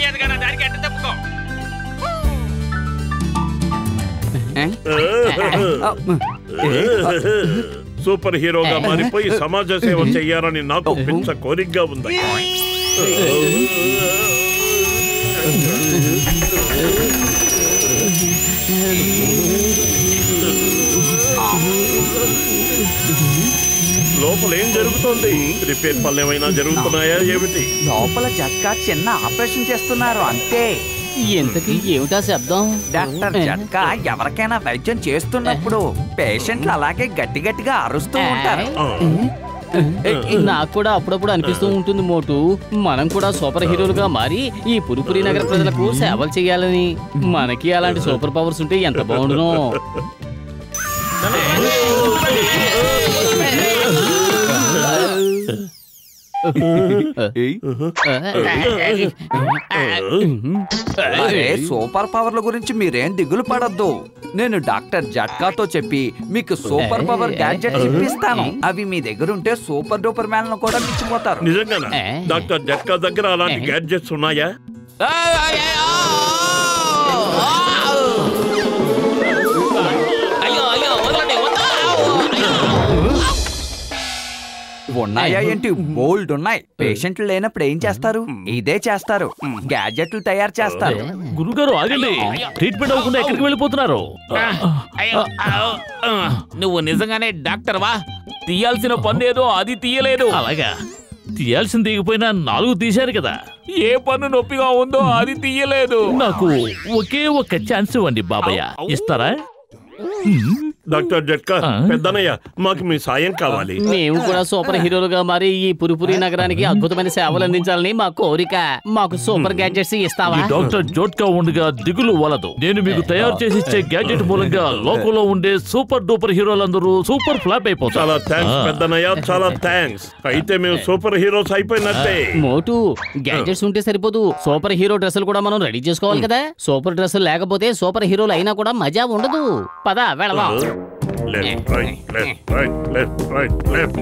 మర్యాదగా నా దారికి అడ్డు తప్పుకో సూపర్ హీరోగా మారిపోయి సమాజ సేవ చెయ్యాలని నాకు పిచ్చ కోరికగా ఉంది లోపల ఏం జరుగుతోంది రిపేర్ పనులు ఏమైనా జరుగుతున్నాయా ఏమిటి లోపల జట్కా చిన్న ఆపరేషన్ చేస్తున్నారు అంతే ఇంతకీ ఏమిటా శబ్దం డాక్టర్ జట్కా ఎవరికైనా వైద్యం చేస్తున్నప్పుడు పేషెంట్లు అలాగే గట్టి గట్టిగా అరుస్తూ ఉంటారు నాకు కూడా అప్పుడప్పుడు అనిపిస్తూ ఉంటుంది మోటు మనం కూడా సూపర్ హీరోలుగా మారి ఈ పురిపురి నగర ప్రజలకు సేవలు చేయాలని మనకి అలాంటి సూపర్ పవర్స్ ఉంటే ఎంత బాగుండునో అరే సూపర్ పవర్ల గురించి మీరేం దిగులు పడద్దు నేను డాక్టర్ జట్కాతో చెప్పి మీకు సూపర్ పవర్ గ్యాడ్జెట్ ఇప్పిస్తాను అవి మీ దగ్గర ఉంటే సూపర్ డూపర్ మ్యాన్ కూడా మించిపోతారు నిజంగానా డాక్టర్ జట్కా దగ్గర అలాంటి గ్యాడ్జెట్స్ ఉన్నాయా అయ్యో అయ్యో వదలండి వదలా. ఉన్నాయా ఏంటి బోల్డ్ ఉన్నాయి పేషెంట్లు లేనప్పుడు ఏం చేస్తారు ఇదే చేస్తారు గ్యాడ్జెట్లు తయారు చేస్తారు గురుగారు ఆగండి ట్రీట్మెంట్ అవ్వకుండా ఎక్కడికి వెళ్ళిపోతున్నారు అయ్యో, ఆవ్. ఆ, నువ్వు నిజంగానే డాక్టర్ వా తీయాల్సిన పన్ను ఏదో అది తీయలేదు అలాగా తీయాల్సింది తీయకపోయినా నాలుగు తీశారు కదా ఏ పన్ను నొప్పిగా ఉందో అది తీయలేదు నాకు ఒకే ఒక్క ఛాన్స్ ఇవ్వండి బాబయ్య ఇస్తారా డాక్టర్ జట్కా ఆ? పెద్దనయ్య మాకు మీ సాయం కావాలి మేము కూడా సూపర్ హీరోలుగా మారి ఈ పురిపురి నగరానికి అద్భుతమైన సేవలు అందించాలని మా కోరిక మాకు సూపర్ గ్యాడ్జెట్స్ ఇస్తావా ఈ డాక్టర్ జోట్కా ఉండగా దిగులు వలదు నేను మీకు తయారు చేసి ఇచ్చే గ్యాడ్జెట్ మూలంగా లోకంలో ఉండే సూపర్ డూపర్ హీరోలందరూ సూపర్ ఫ్లాప్ చాలా అయిపోతారు థ్యాంక్స్ పెద్దనయ్య చాలా థ్యాంక్స్ అయితే మేము సూపర్ హీరోస్ అయిపోయినట్టే మోటు గ్యాడ్జెట్స్ ఉంటే సరిపోదు సూపర్ హీరో డ్రెస్సులు కూడా మనం రెడీ చేసుకోవాలి కదా సూపర్ డ్రెస్సులు లేకపోతే సూపర్ హీరోలు అయినా కూడా మజా ఉండదు పద వెళదాం left right left right left right left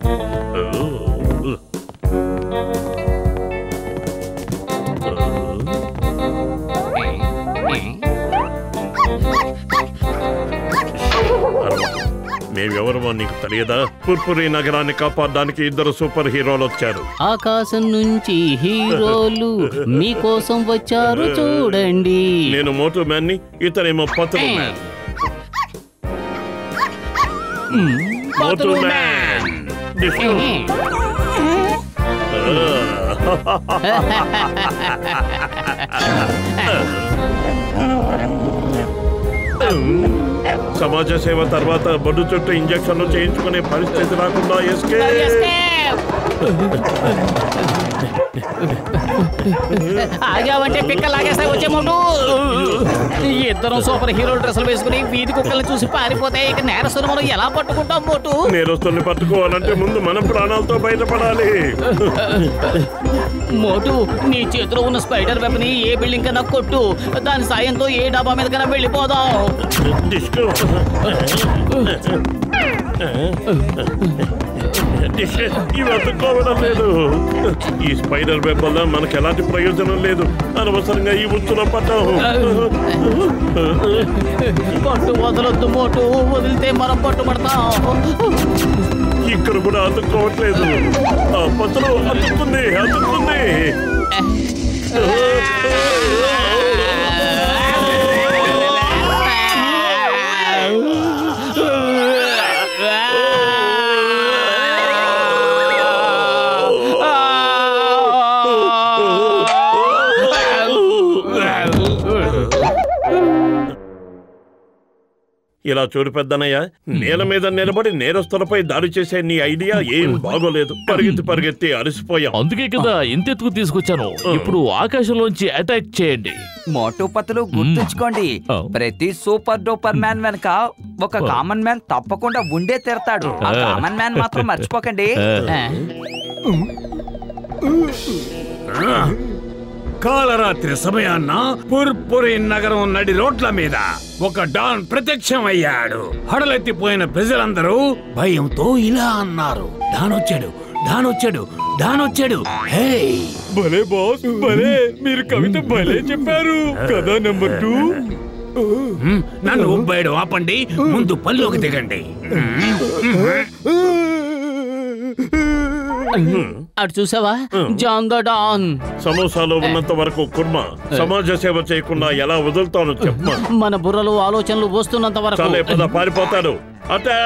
మేమెవరమో నీకు తెలియదా పుర్పురి నగరాన్ని కాపాడడానికి ఇద్దరు సూపర్ హీరోలు వచ్చారు ఆకాశం నుంచి హీరోలు మీకోసం వచ్చారు చూడండి నేను మోటో మ్యాన్ ని ఇతనేమో పతులు మ్యాన్ మోటో మ్యాన్ డిస్కో. సమాజ సేవ తర్వాత బొడ్డు చుట్టూ ఇంజక్షన్లు చేయించుకునే పరిస్థితి రాకుండా ఎస్కే ఆగావంటే పిక్క లాగేస్తే వచ్చే ముందు ఇద్దరం సూపర్ హీరో డ్రెస్సులు వేసుకుని వీధి కుక్కల్ని చూసి పారిపోతే ఇక నేరస్తులు మనం ఎలా పట్టుకుంటాం మోటు నేరస్తుల్ని పట్టుకోవాలంటే ముందు మనం ప్రాణాలతో బయటపడాలి మోటు నీ చేతిలో ఉన్న స్పైడర్ వెబ్ ని ఏ బిల్డింగ్ కన్నా కొట్టు దాని సాయంతో ఏ డాబా మీద కన్నా వెళ్ళిపోదాం డిస్కో డిస్కో, ఇవి అతుక్కోవడం లేదు ఈ స్పైడర్ వెబ్ వల్ల మనకు ఎలాంటి ప్రయోజనం లేదు అనవసరంగా ఈ ఉచ్చులో పడ్డాము పట్టు వదలొద్దు మోటు వదిలితే మనం పట్టుబడతాం ఇక్కడ కూడా అతుక్కోవట్లేదు ఆ పత్రం అతుక్కుంది అతుక్కుంది ఇలా చూడు పెద్దనయ్య నేల మీద నిలబడి నేరస్తులపై దాడి చేసే నీ ఐడియా ఏం బాగోలేదు పరిగెత్తి పరిగెత్తి అలసిపోయాం అందుకే కదా ఇంతెత్తుకు తీసుకొచ్చాను ఇప్పుడు ఆకాశంలోంచి అటాక్ చేయండి మోటు పతులు గుర్తుంచుకోండి ఆ. ప్రతి సూపర్ డూపర్ మ్యాన్ వెనక ఒక కామన్ మ్యాన్ తప్పకుండా ఉండే తీరతాడు ఆ కామన్ మ్యాన్ మాత్రం మర్చిపోకండి కాలరాత్రి సమయాన్న పుర్పురి నగరం నడి రోడ్ల మీద ఒక డాన్ ప్రత్యక్షమయ్యాడు హడలెత్తిపోయిన ప్రజలందరూ భయంతో ఇలా అన్నారు డాన్ వచ్చాడు డాన్ వచ్చాడు డాన్ వచ్చాడు హే భలే బాస్ భలే మీరు కవిత భలే చెప్పారు కదా నెంబర్ టూ మ్, నన్ను ఉబ్బేయడం ఆపండి ముందు పనిలోకి దిగండి అటు చూసావా జాన్ ద డాన్ సమోసాలో ఉన్నంత వరకు కుర్మ సమాజ సేవ చేయకుండా ఎలా వదులుతాను చెప్పమా మన బుర్రలు ఆలోచనలు వస్తున్నంత వరకు చాలా పద పారిపోతాడు అటే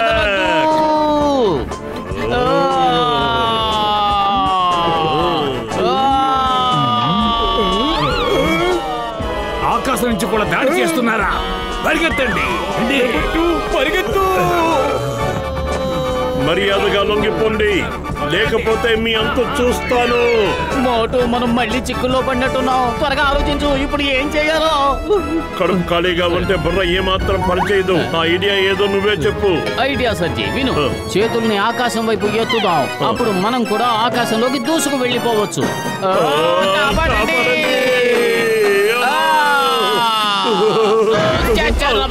ఆకాశం నుంచి కూడా దాడి చేస్తున్నారా పరిగెత్తండి రండి. పరిగెత్తు మర్యాదగా లొంగిపోండి లేకపోతే మీ అంత చూస్తాను మోటు మనం మళ్ళీ చిక్కుల్లో పడినట్టున్నాం త్వరగా ఆలోచించు ఇప్పుడు ఏం చేయాలో కడుపు ఖాళీగా ఉంటే బుర్ర ఏమాత్రం పనిచేయదు ఆ ఐడియా ఏదో నువ్వే చెప్పు ఐడియా సజ్జి విను చేతుల్ని ఆకాశం వైపు ఎత్తుదాం అప్పుడు మనం కూడా ఆకాశంలోకి దూసుకు వెళ్ళిపోవచ్చు ఆ, కాపాడండి. ఆ! చచ్చర్ల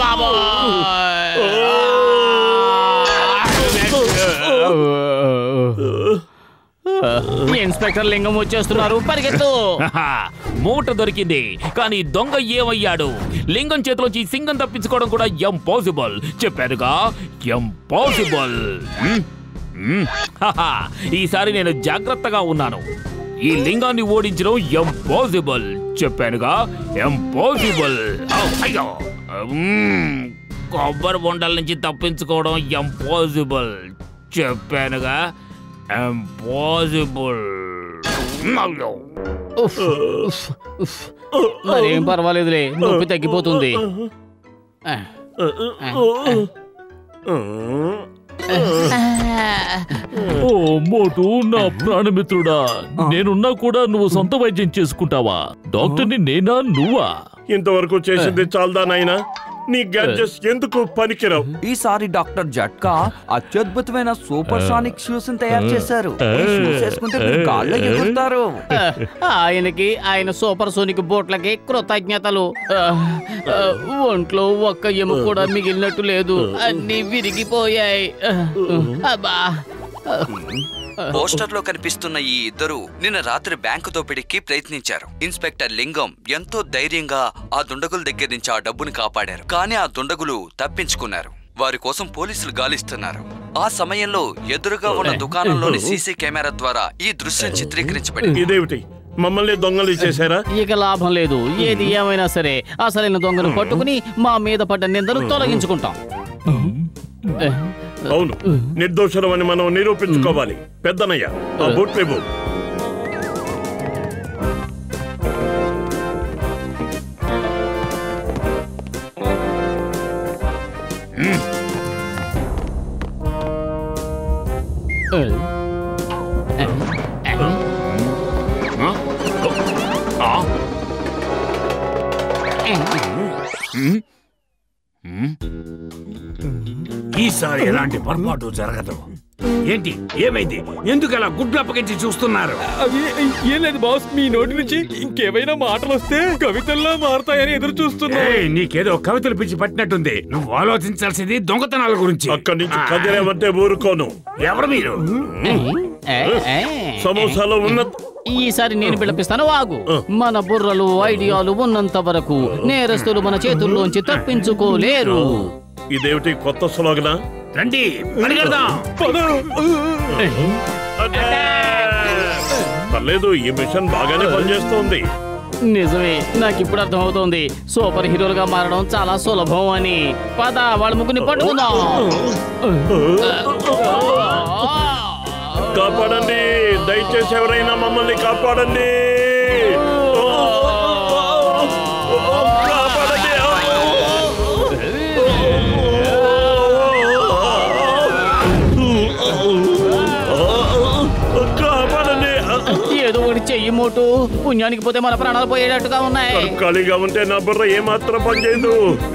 బాబోయ్. ఇన్స్పెక్టర్ లింగం వచ్చేస్తున్నారు పరిగెత్తు హహ, మూట దొరికింది కానీ దొంగ ఏమయ్యాడు లింగం చేతిలోంచి సింగం తప్పించుకోవడం కూడా ఎంపాసిబుల్ చెప్పానుగా ఎంపాసిబుల్ హ్మ్? హ్మ్. హహ, ఈసారి నేను జాగ్రత్తగా ఉన్నాను ఈ లింగాన్ని ఓడించడం ఎంపాసిబుల్ చెప్పానుగా ఎంపాసిబుల్ అయ్యో హ్మ్. కొబ్బరి బొండాల నుంచి తప్పించుకోవడం ఎంపాసిబుల్ చెప్పానుగా ఎంపాసిబుల్ అయ్యో ఉఫ్, ఉఫ్, ఉఫ్. మరేం పర్వాలేదులే నొప్పి తగ్గిపోతుంది ఆ, ఓ మోటు నా ప్రాణమిత్రుడా నేనున్నా కూడా నువ్వు సొంత వైద్యం చేసుకుంటావా డాక్టర్ని నేనా నువ్వా ఇంతవరకు చేసింది చాలదా నాయనా నీ గ్యాడ్జెట్స్ ఎందుకు పనికిరావు ఈసారి డాక్టర్ జట్కా అత్యద్భుతమైన సూపర్ సానిక్ షూస్ తయారు చేశారు ఈ షూస్ వేసుకుంటే మీరు గాల్లో ఎగురుతారు ఆ, ఆయనకి ఆయన సూపర్ సోనిక్ బోట్లకి కృతజ్ఞతలు ఆ, ఆ, ఒంట్లో ఒక్క ఎముక కూడా మిగిలినట్టు లేదు అన్ని విరిగిపోయాయి ఆ, అబ్బా పోస్టర్ లో కనిపిస్తున్న ఈ ఇద్దరు నిన్న రాత్రి బ్యాంకు దోపిడీకి ప్రయత్నించారు ఇన్స్పెక్టర్ లింగం ఎంతో ధైర్యంగా ఆ దుండగుల దగ్గర నుంచి ఆ డబ్బును కాపాడారు కానీ ఆ దుండగులు తప్పించుకున్నారు వారి కోసం పోలీసులు గాలిస్తున్నారు ఆ సమయంలో ఎదురుగా ఉన్న దుకాణంలోని సీసీ కెమెరా ద్వారా ఈ దృశ్యం చిత్రీకరించబడింది ఇదేమిటి మమ్మల్ని దొంగలు చేశారా ఇక లాభం లేదు ఏది ఏమైనా సరే అసలైన దొంగను పట్టుకుని మా మీద పడ్డ నిందలు తొలగించుకుంటాం అవును నిర్దోషులమని మనం నిరూపించుకోవాలి పెద్దనయ్య ఆ బూట్ లేవు ఈసారి ఎలాంటి పొరపాటు జరగదు ఏంటి ఏమైంది ఎందుకు అలా గుడ్లు అప్పగించి చూస్తున్నారు అవి ఏం లేదు బాస్ మీ నోటి నుంచి ఇంకేమైనా మాటలు వస్తే కవితల్లా మారతాయని ఎదురు చూస్తున్నా ఏయ్, నీకేదో కవితలు పిచ్చి పట్టినట్టుంది నువ్వు ఆలోచించాల్సింది దొంగతనాల గురించి అక్కడి నుంచి కదిలేమంటే ఊరుకోను ఎవరు మీరు ఏ, ఏ. సమోసాలో ఉన్న ఈసారి నేను పిలిపిస్తాను ఆగు మన బుర్రలు ఐడియాలు ఉన్నంత వరకు నేరస్తులు మన చేతుల్లోంచి తప్పించుకోలేరు ఇదేమిటి కొత్త స్లోగనా రండి పరిగెడదాం పర్లేదు ఈ మిషన్ బాగానే పనిచేస్తోంది నిజమే నాకు ఇప్పుడు అర్థమవుతోంది సూపర్ హీరోలుగా మారడం చాలా సులభం అని పద వాళ్ళ ముగ్గురిని పట్టుకుందాం కాపాడండి దయచేసి ఎవరైనా మమ్మల్ని కాపాడండి కాపాడండి కాపాడండి ఏదో ఒకటి చెయ్యి మోటు పుణ్యానికి పోతే మన ప్రాణాలు పోయేటట్టుగా ఉన్నాయి కడుపు ఖాళీగా ఉంటే నా బుర్ర ఏమాత్రం పనిచేయదు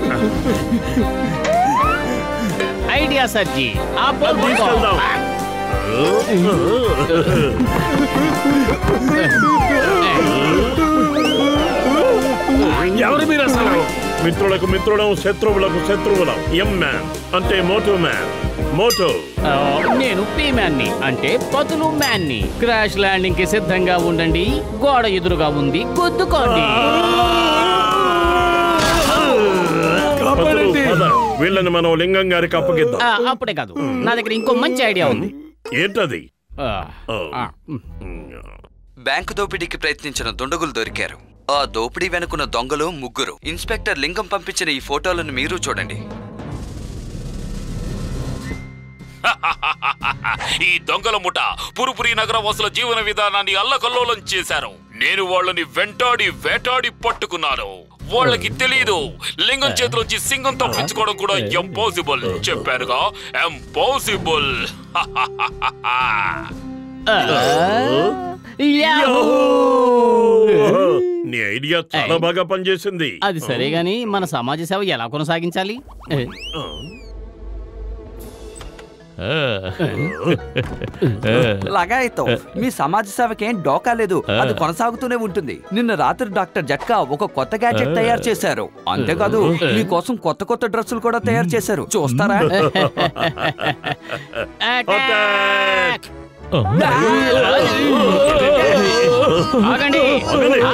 ఐడియా సర్జీ ఆ పోల్ పట్టుకో. తీసుకెళ్దాం ఎవరు మీరు అసలు మిత్రులకు మిత్రుడం శత్రువులకు శత్రువులం ఎం మ్యాన్ అంటే మోటో మ్యాన్ మోటో ఆ, నేను పీ మ్యాన్ని అంటే పతులు మ్యాన్ని క్రాష్ ల్యాండింగ్ కి సిద్ధంగా ఉండండి గోడ ఎదురుగా ఉంది గుద్దుకోండి పతులు, పద. వీళ్ళని మనం లింగం గారికి అప్పగిద్దాం ఆ, అప్పుడే కాదు నా దగ్గర ఇంకో మంచి ఐడియా ఉంది ఏంటది ఆ, ఓ. ఆ, ఉమ్. బ్యాంకు దోపిడీకి ప్రయత్నించిన దుండగులు దొరికారు ఆ దోపిడీ వెనుకున్న దొంగలు ముగ్గురు ఇన్స్పెక్టర్ లింగం పంపించిన ఈ ఫోటోలను మీరు చూడండి ఈ దొంగల ముఠ పురుపురి నగర వాసుల జీవన విధానాన్ని అల్లకల్లోలం చేశారు నేను వాళ్ళని వెంటాడి వేటాడి పట్టుకున్నాను వాళ్ళకి తెలియదు లింగం చేతిలోంచి సింగం తప్పించుకోవడం కూడా ఇంపాసిబుల్ చెప్పారుగా ఇంపాసిబుల్ ఆ, యాహూ! నీ ఐడియా చాలా బాగా పనిచేసింది అది సరే గాని మన సమాజ సేవ ఎలా కొనసాగించాలి ఏ, లగాయితో మీ సమాజ సేవకేం డోకా లేదు అది కొనసాగుతూనే ఉంటుంది నిన్న రాత్రి డాక్టర్ జట్కా ఒక కొత్త గ్యాడ్జెట్ తయారు చేశారు అంతేకాదు మీకోసం కొత్త కొత్త డ్రెస్సులు కూడా తయారు చేశారు చూస్తారా అటాక్! ఆగండి ఆగండి.